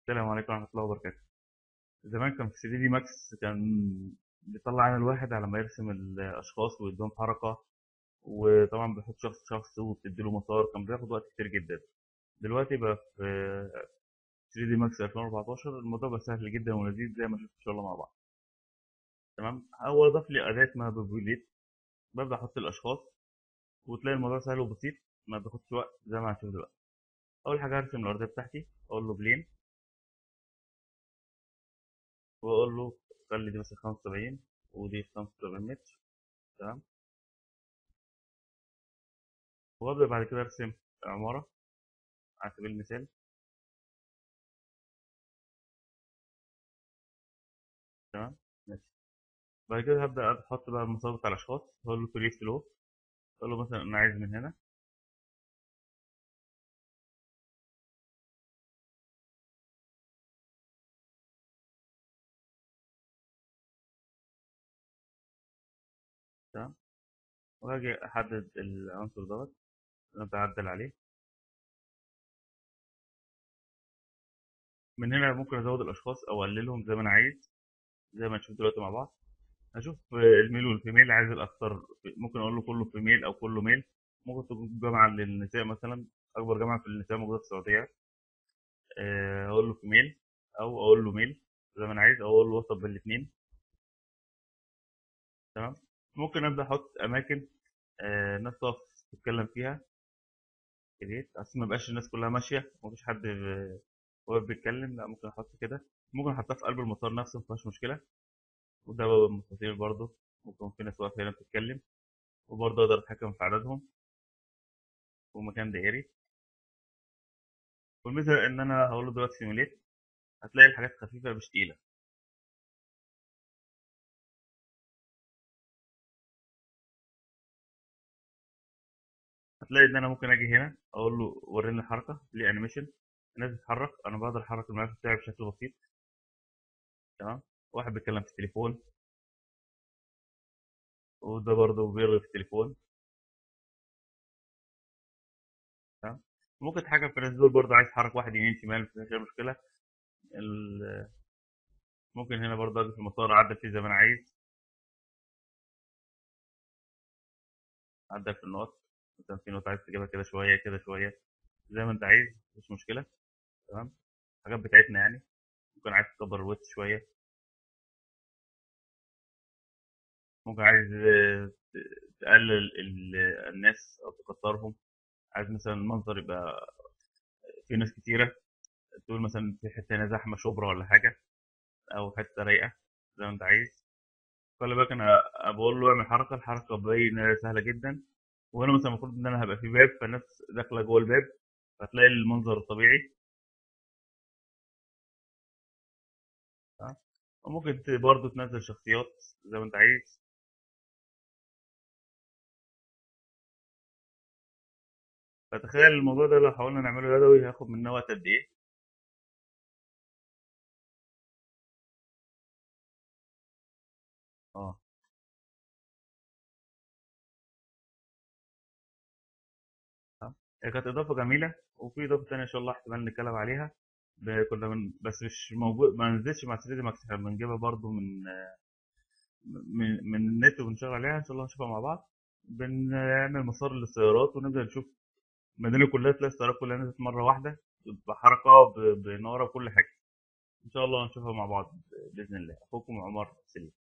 السلام عليكم ورحمة الله وبركاته زمان كان في 3 دي ماكس كان بيطلع عين الواحد على ما يرسم الأشخاص ويديهم حركة وطبعا بيحط شخص شخص وبتديله مسار كان بياخد وقت كتير جدا دلوقتي بقى في 3 دي ماكس 2014 الموضوع بقى سهل جدا ولذيذ زي ما شفت إن شاء الله مع بعض تمام هو ضاف لي أداة اسمها بوبوليت ببدأ أحط الأشخاص وتلاقي الموضوع سهل وبسيط ما بياخدش وقت زي ما هنشوف دلوقتي أول حاجة هرسم الأرضية بتاعتي أقول له بلين واقول له خلي دي مثلا 75 ودي 75 متر تمام وابدا بعد كده ارسم عماره على سبيل المثال تمام ماشي بعد كده هبدا احط بقى المسار بتاع الاشخاص هقول له كريت فلو اقول له مثلا انا عايز من هنا تمام وهاجي احدد العنصر دوت ابدا اعدل عليه من هنا ممكن ازود الاشخاص او اقللهم زي ما انا عايز زي ما نشوف دلوقتي مع بعض هشوف الميل والفيميل عايز الاكثر ممكن اقول له كله فيميل او كله ميل ممكن تكون جامعه للنساء مثلا اكبر جامعه في النساء موجوده في السعوديه آه، اقول له فيميل او اقول له ميل زي ما انا عايز او اقول له وسط بين الاثنين تمام ممكن ابدا احط اماكن آه، الناس تقف تتكلم فيها كريت عشان ما يبقاش الناس كلها ماشيه ومفيش حد ب- واقف بيتكلم لا ممكن احط كده ممكن احطها في قلب المسار نفسه مفيهاش مشكله وده باب المستطيل برضه ممكن في ناس واقفه هنا بتتكلم وبرضه اقدر اتحكم في عددهم ومكان دائري والميزه ان انا هقول له دلوقتي سيميليت هتلاقي الحاجات خفيفه مش تقيله هتلاقي ان انا ممكن اجي هنا اقول له وريني الحركه ليه انيميشن الناس بتتحرك انا بقدر احرك الملف بتاعي بشكل بسيط تمام واحد بيتكلم في التليفون وده برضه بيرغي في التليفون تمام ممكن تتحكم في الناس دول برضه عايز تحرك واحد يمين شمال مفيش اي مشكله ال- ممكن هنا برضه اجي في المسار اعدل فيه زي ما انا عايز اعدل في النقط مثلا في نقطه عايز تجيبها كده شويه كده شويه زي ما انت عايز مفيش مشكله تمام الحاجات بتاعتنا يعني ممكن عايز تكبر الويت شويه ممكن عايز آه، ت- تقلل ال- الناس او تكترهم عايز مثلا المنظر يبقى في ناس كتيره تقول مثلا في حته هنا زحمه شبرا ولا حاجه او حته رايقه زي ما انت عايز خلي بالك انا بقول له اعمل حركه الحركه باينه سهله جدا وهنا مثلا المفروض ان انا هبقى في باب فالناس داخله جوه الباب فتلاقي المنظر طبيعي تمام؟ وممكن ت- برضه تنزل شخصيات زي ما انت عايز فتخيل الموضوع ده لو حاولنا نعمله يدوي هياخد مننا وقت قد ايه اه تمام؟ هي كانت اضافه جميله وفي اضافه تانية ان شاء الله احتمال نتكلم عليها ب- كنا من بس مش موجود ما نزلتش مع 3 دي ماكس احنا بنجيبها برضه من من من النت وبنشتغل عليها ان شاء الله نشوفها مع بعض بنعمل مسار للسيارات ونبدا نشوف المدينه كلها تلاقي السيارات كلها نزلت مره واحده بحركه ب- بناره بكل حاجه ان شاء الله نشوفها مع بعض باذن الله اخوكم عمر سليم